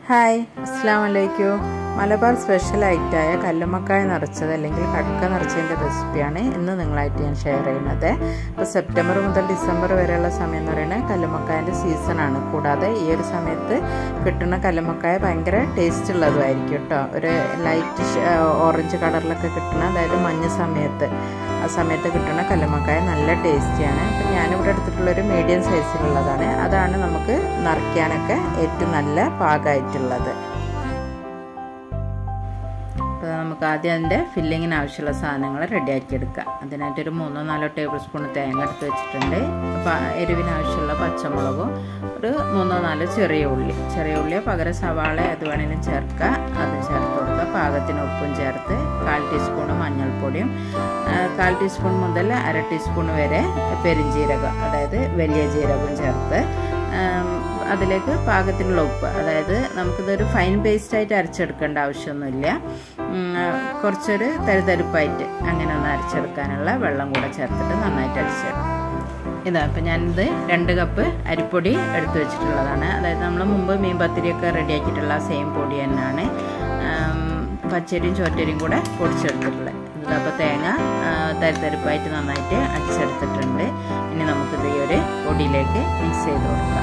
hi അസ്സാം വലൈക്കും Malabar special ഐറ്റായ കല്ലുമ്മക്കായ നിറച്ചത് അല്ലെങ്കിൽ കടുക്ക നിറച്ചതിൻ്റെ റെസിപ്പിയാണ് ഇന്ന് നിങ്ങളായിട്ട് ഞാൻ ഷെയർ ചെയ്യുന്നത് ഇപ്പോൾ സെപ്റ്റംബർ മുതൽ ഡിസംബർ വരെയുള്ള സമയം എന്ന് പറയുന്നത് കല്ലുമ്മക്കായൻ്റെ സീസണാണ് കൂടാതെ ഈ ഒരു സമയത്ത് കിട്ടുന്ന കല്ലുമ്മക്കായ ഭയങ്കര ടേസ്റ്റ് ഉള്ളതുമായിരിക്കും കേട്ടോ ഒരു ലൈറ്റ് ഓറഞ്ച് കളറിലൊക്കെ കിട്ടുന്ന അതായത് മഞ്ഞ സമയത്ത് ആ സമയത്ത് കിട്ടുന്ന കല്ലുമ്മക്കായ നല്ല ടേസ്റ്റിയാണ് അപ്പം ഞാനിവിടെ എടുത്തിട്ടുള്ളൊരു മീഡിയം സൈസിലുള്ളതാണ് അതാണ് നമുക്ക് നിറയ്ക്കാനൊക്കെ ഏറ്റവും നല്ല പാകമായിട്ടുള്ളത് അപ്പോൾ നമുക്ക് ആദ്യം അതിൻ്റെ ഫില്ലിങ്ങിന് ആവശ്യമുള്ള സാധനങ്ങൾ റെഡിയാക്കി എടുക്കാം അതിനായിട്ടൊരു മൂന്നോ നാലോ ടേബിൾ സ്പൂൺ തേങ്ങ എടുത്ത് വെച്ചിട്ടുണ്ട് അപ്പോൾ എരിവിന് ആവശ്യമുള്ള പച്ചമുളകും ഒരു മൂന്നോ നാലോ ചെറിയ ഉള്ളി ചെറിയ ഉള്ളിയോ പകരം സവാള അത് വേണമെങ്കിലും ചേർക്കുക അത് ചേർത്ത് കൊടുക്കുക പാകത്തിന് ഉപ്പും ചേർത്ത് കാൽ ടീസ്പൂൺ മഞ്ഞൾപ്പൊടിയും കാൽ ടീസ്പൂൺ മുതൽ അര ടീസ്പൂൺ വരെ പെരിഞ്ജീരകം അതായത് വലിയ ജീരകവും ചേർത്ത് അതിലേക്ക് പാകത്തിനുള്ള ഉപ്പ് അതായത് നമുക്കിതൊരു ഫൈൻ പേസ്റ്റായിട്ട് അരച്ചെടുക്കേണ്ട ആവശ്യമൊന്നുമില്ല കുറച്ചൊരു തരിതരിപ്പായിട്ട് അങ്ങനെ ഒന്ന് അരച്ചെടുക്കാനുള്ള വെള്ളം കൂടെ ചേർത്തിട്ട് നന്നായിട്ട് അടിച്ചെടുക്കും ഇതാ അപ്പം ഞാനിത് രണ്ട് കപ്പ് അരിപ്പൊടി എടുത്തു വെച്ചിട്ടുള്ളതാണ് അതായത് നമ്മൾ മുമ്പ് മീൻ പത്തിരിയൊക്കെ റെഡിയാക്കിയിട്ടുള്ള സെയിം പൊടി തന്നെയാണ് പച്ചരിയും ചോറ്റരിയും കൂടെ പൊടിച്ചെടുത്തിട്ടുള്ളത് അപ്പോൾ തേങ്ങ തരിതരിപ്പായിട്ട് നന്നായിട്ട് അടിച്ചെടുത്തിട്ടുണ്ട് ഇനി നമുക്കിത് ഈ ഒരു പൊടിയിലേക്ക് മിക്സ് ചെയ്ത് കൊടുക്കാം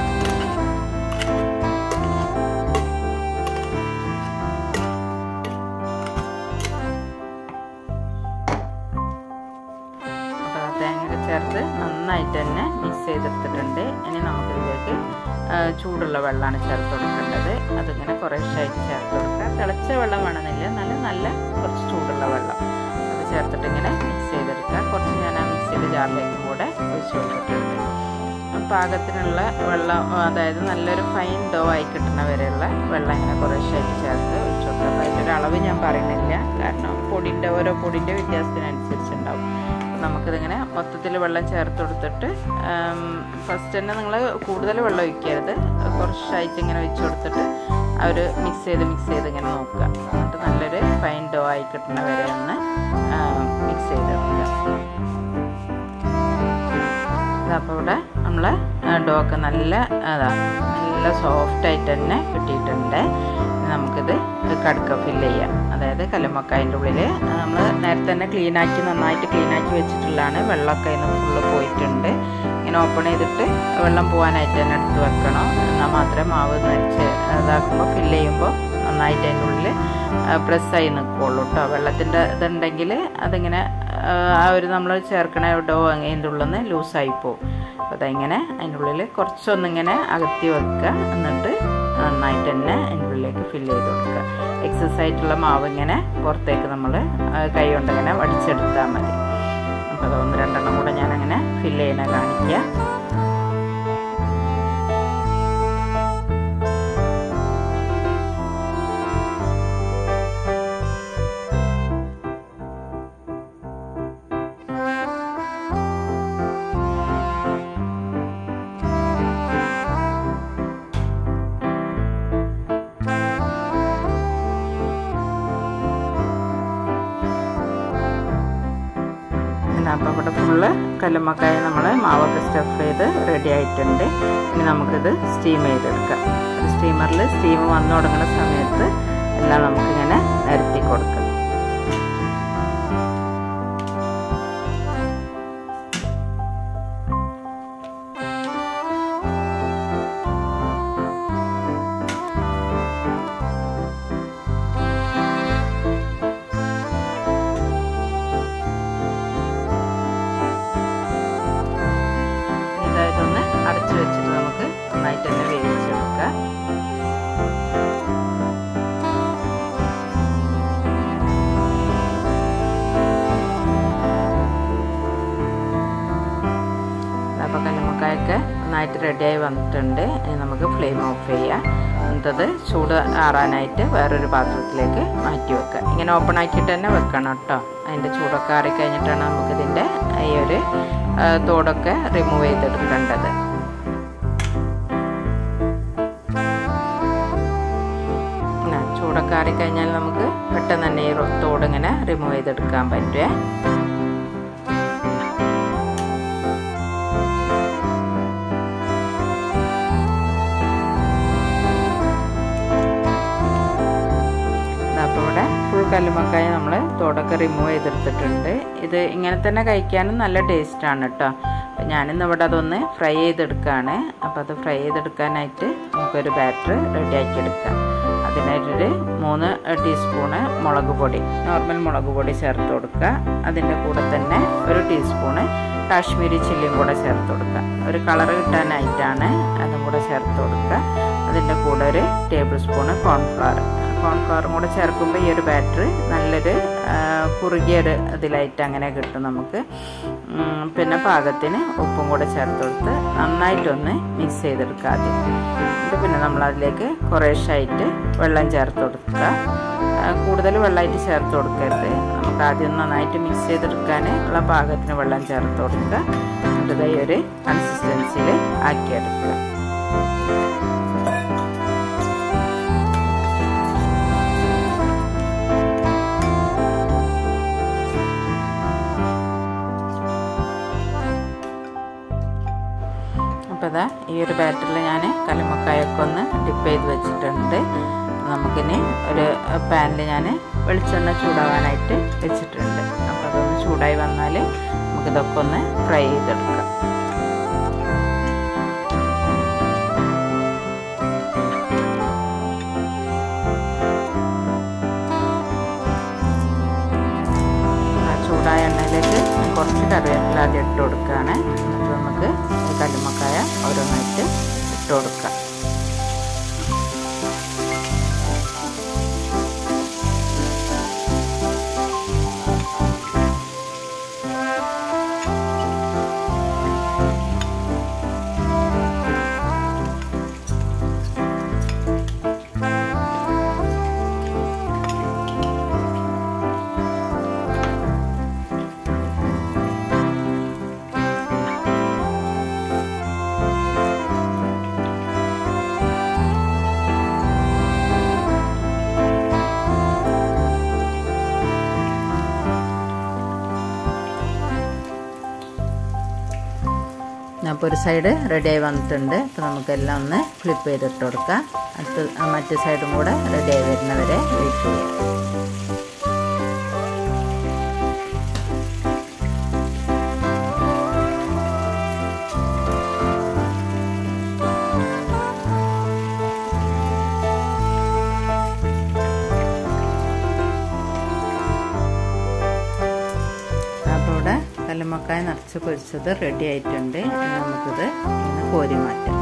തേങ്ങയൊക്കെ ചേർത്ത് നന്നായിട്ട് തന്നെ മിക്സ് ചെയ്തെടുത്തിട്ടുണ്ട് ഇനി നമുക്കിതിലേക്ക് ചൂടുള്ള വെള്ളമാണ് ചേർത്ത് കൊടുക്കേണ്ടത് അതിങ്ങനെ കുറേശ്ശായിട്ട് ചേർത്ത് കൊടുക്കുക തിളച്ച വെള്ളം വേണമെന്നില്ല നല്ല നല്ല കുറച്ച് ചൂടുള്ള വെള്ളം അത് ചേർത്തിട്ട് ഇങ്ങനെ മിക്സ് ചെയ്തെടുക്കുക കുറച്ച് ഞാൻ ആ മിക്സിയുടെ ജാറിലേക്കും കൂടെ ഒഴിച്ച് കൊടുത്തിട്ടുണ്ട് പാകത്തിനുള്ള വെള്ളം അതായത് നല്ലൊരു ഫൈൻ ഡോ ആയി കിട്ടുന്ന വരെയുള്ള വെള്ളം ഇങ്ങനെ കുറേശ്ശായിട്ട് ചേർത്ത് ഒഴിച്ചു കൊടുക്കുക അപ്പോൾ അതിൻ്റെ ഒരു അളവ് ഞാൻ പറയുന്നില്ല കാരണം പൊടിൻ്റെ ഓരോ പൊടിൻ്റെ വ്യത്യാസത്തിനനുസരിച്ചുണ്ടാവും നമുക്കിതിങ്ങനെ മൊത്തത്തിൽ വെള്ളം ചേർത്ത് കൊടുത്തിട്ട് ഫസ്റ്റ് തന്നെ നിങ്ങൾ കൂടുതൽ വെള്ളം ഒഴിക്കരുത് കുറച്ചായിട്ട് ഇങ്ങനെ ഒഴിച്ചു കൊടുത്തിട്ട് അവർ മിക്സ് ചെയ്ത് മിക്സ് ചെയ്ത് ഇങ്ങനെ നോക്കുക എന്നിട്ട് നല്ലൊരു ഫൈൻ ഡോ ആയി കിട്ടുന്ന വരെ ഒന്ന് മിക്സ് ചെയ്തെടുക്കുക അപ്പോൾ ഇവിടെ നമ്മൾ ഡോ ഒക്കെ നല്ല അതാ നല്ല സോഫ്റ്റ് ആയിട്ട് തന്നെ കിട്ടിയിട്ടുണ്ട് നമുക്കിത് കടുക്ക ഫില്ല് ചെയ്യാം അതായത് കല്ലുമ്മക്കായൻ്റെ ഉള്ളിൽ നമ്മൾ നേരത്തെ തന്നെ ക്ലീനാക്കി നന്നായിട്ട് ക്ലീനാക്കി വെച്ചിട്ടുള്ളതാണ് വെള്ളമൊക്കെ ഇന്ന് ഫുള്ള് പോയിട്ടുണ്ട് ഇങ്ങനെ ഓപ്പൺ ചെയ്തിട്ട് വെള്ളം പോകാനായിട്ട് തന്നെ എടുത്ത് വെക്കണം എന്നാൽ മാത്രമേ മാവ് നനച്ച് ഇതാക്കുമ്പോൾ ഫില്ല് ചെയ്യുമ്പോൾ നന്നായിട്ട് അതിൻ്റെ ഉള്ളിൽ പ്രസ്സായി നിൽക്കുള്ളൂ കേട്ടോ വെള്ളത്തിൻ്റെ ഇതുണ്ടെങ്കിൽ അതിങ്ങനെ ആ ഒരു നമ്മൾ ചേർക്കണ ഡോ അതിൻ്റെ ഉള്ളിൽ നിന്ന് ലൂസായി പോകും അപ്പോൾ അതിങ്ങനെ അതിൻ്റെ ഉള്ളിൽ കുറച്ചൊന്നിങ്ങനെ അകത്തി വെക്കുക എന്നിട്ട് നന്നായിട്ട് തന്നെ അതിൻ്റെ ഉള്ളിലേക്ക് ഫില്ല് ചെയ്ത് കൊടുക്കുക എക്സസ് ആയിട്ടുള്ള മാവ് ഇങ്ങനെ പുറത്തേക്ക് നമ്മൾ കൈ കൊണ്ട് ഇങ്ങനെ വടിച്ചെടുത്താൽ മതി അപ്പോൾ അത് ഒന്ന് രണ്ടെണ്ണം കൂടെ ഞാനങ്ങനെ ഫില്ല് ചെയ്യണ കാണിക്കുക അപ്പോൾ ഇവിടെ ഫുള്ള് കല്ലുമ്മക്കായ നമ്മൾ മാവൊക്കെ സ്റ്റഫ് ചെയ്ത് റെഡി ആയിട്ടുണ്ട് ഇനി നമുക്കിത് സ്റ്റീം ചെയ്തെടുക്കാം ഒരു സ്റ്റീമറിൽ സ്റ്റീം വന്നു തുടങ്ങുന്ന സമയത്ത് എല്ലാം നമുക്കിങ്ങനെ നിരത്തി കൊടുക്കാം അടച്ചു വെച്ചിട്ട് നമുക്ക് നന്നായിട്ട് തന്നെ വേവിച്ചെടുക്കാം അപ്പോൾ കല്ലുമ്മക്കായൊക്കെ നന്നായിട്ട് റെഡിയായി വന്നിട്ടുണ്ട് ഇനി നമുക്ക് ഫ്ലെയിം ഓഫ് ചെയ്യാം എന്നിട്ടത് ചൂട് ആറാനായിട്ട് വേറൊരു പാത്രത്തിലേക്ക് മാറ്റി വെക്കുക ഇങ്ങനെ ഓപ്പൺ ആക്കിയിട്ട് തന്നെ വെക്കണം കേട്ടോ അതിൻ്റെ ചൂടൊക്കെ ആറി കഴിഞ്ഞിട്ടാണ് നമുക്കിതിൻ്റെ ഈ ഒരു തോടൊക്കെ റിമൂവ് ചെയ്തെടുക്കേണ്ടത് ചൂടൊക്കെ ആറിക്കഴിഞ്ഞാൽ നമുക്ക് പെട്ടെന്ന് തന്നെ ഈ തോട് ഇങ്ങനെ റിമൂവ് ചെയ്തെടുക്കാൻ പറ്റുമേ കല്ലുമക്കായ നമ്മൾ തോടൊക്കെ റിമൂവ് ചെയ്തെടുത്തിട്ടുണ്ട് ഇത് ഇങ്ങനെ തന്നെ കഴിക്കാനും നല്ല ടേസ്റ്റാണ് കേട്ടോ ഞാനിന്ന് ഇവിടെ അതൊന്ന് ഫ്രൈ ചെയ്തെടുക്കുകയാണ് അപ്പോൾ അത് ഫ്രൈ ചെയ്തെടുക്കാനായിട്ട് നമുക്കൊരു ബാറ്റർ റെഡിയാക്കി എടുക്കാം അതിനായിട്ടൊരു മൂന്ന് ടീസ്പൂണ് മുളക് പൊടി നോർമൽ മുളക് പൊടി ചേർത്ത് കൊടുക്കുക അതിൻ്റെ കൂടെ തന്നെ ഒരു ടീസ്പൂണ് കാശ്മീരി ചില്ലിയും കൂടെ ചേർത്ത് കൊടുക്കുക ഒരു കളർ കിട്ടാനായിട്ടാണ് അതും കൂടെ ചേർത്ത് കൊടുക്കുക അതിൻ്റെ കൂടെ ഒരു ടേബിൾ സ്പൂണ് കോൺഫ്ലവർ കോൺഫ്ലവറും കൂടെ ചേർക്കുമ്പോൾ ഈ ഒരു ബാറ്റർ നല്ലൊരു കുറുകിയൊരു ഇതിലായിട്ട് അങ്ങനെ കിട്ടും നമുക്ക് പിന്നെ പാകത്തിന് ഉപ്പും കൂടെ ചേർത്ത് കൊടുത്ത് നന്നായിട്ടൊന്ന് മിക്സ് ചെയ്തെടുക്കുക ആദ്യം എന്നിട്ട് പിന്നെ നമ്മൾ അതിലേക്ക് കുറേശ്ശായിട്ട് വെള്ളം ചേർത്ത് കൊടുക്കുക കൂടുതൽ വെള്ളമായിട്ട് ചേർത്ത് കൊടുക്കരുത് നമുക്ക് ആദ്യം നന്നായിട്ട് മിക്സ് ചെയ്തെടുക്കാൻ ഉള്ള പാകത്തിന് വെള്ളം ചേർത്ത് കൊടുക്കുക എന്നിട്ട് ഈ ഒരു കൺസിസ്റ്റൻസിയിൽ ആക്കിയെടുക്കുക അപ്പോൾ ഇതാ ഈ ഒരു ബാറ്ററിൽ ഞാൻ കല്ലുമക്കായൊക്കെ ഒന്ന് ഡിപ്പ് ചെയ്ത് വെച്ചിട്ടുണ്ട് നമുക്കിനി ഒരു പാനിൽ ഞാൻ വെളിച്ചെണ്ണ ചൂടാവാനായിട്ട് വെച്ചിട്ടുണ്ട് അപ്പോൾ അതൊന്ന് ചൂടായി വന്നാൽ നമുക്കിതൊക്കെ ഒന്ന് ഫ്രൈ ചെയ്തെടുക്കാം ചൂടായ എണ്ണയിലേക്ക് കുറച്ച് കറിവേപ്പില ആദ്യം ഇട്ട് കൊടുക്കുകയാണ് എന്നിട്ട് നമുക്ക് കല്ലുമക്കായ ഓരോന്നായിട്ട് ഇട്ട് കൊടുക്കാം അപ്പോൾ ഒരു സൈഡ് റെഡിയായി വന്നിട്ടുണ്ട് അപ്പോൾ നമുക്കെല്ലാം ഒന്ന് ഫ്ലിപ്പ് ചെയ്തിട്ട് കൊടുക്കാം അടുത്ത മറ്റേ സൈഡും കൂടെ റെഡിയായി വരുന്നവരെ വെയിറ്റ് ചെയ്യാം അപ്പോൾ ഇവിടെ കല്ലുമക്കായ നിറച്ച് പൊരിച്ചത് റെഡി ആയിട്ടുണ്ട് നമുക്കിത് കോരി മാറ്റാം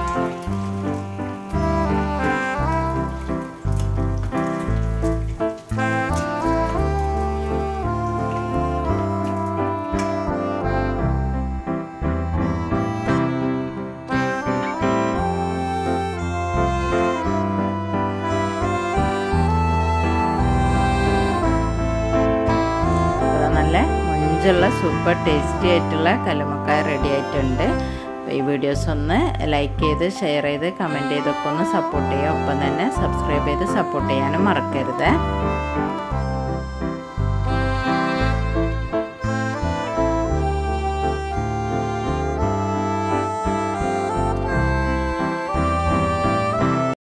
നല്ല മൊഞ്ചുള്ള സൂപ്പർ ടേസ്റ്റി ആയിട്ടുള്ള കല്ലുമക്കായ റെഡി ആയിട്ടുണ്ട് ഈ വീഡിയോസ് ഒന്ന് ലൈക്ക് ചെയ്ത് ഷെയർ ചെയ്ത് കമൻറ്റ് ചെയ്തൊക്കെ ഒന്ന് സപ്പോർട്ട് ചെയ്യുക ഒപ്പം തന്നെ സബ്സ്ക്രൈബ് ചെയ്ത് സപ്പോർട്ട് ചെയ്യാനും മറക്കരുത്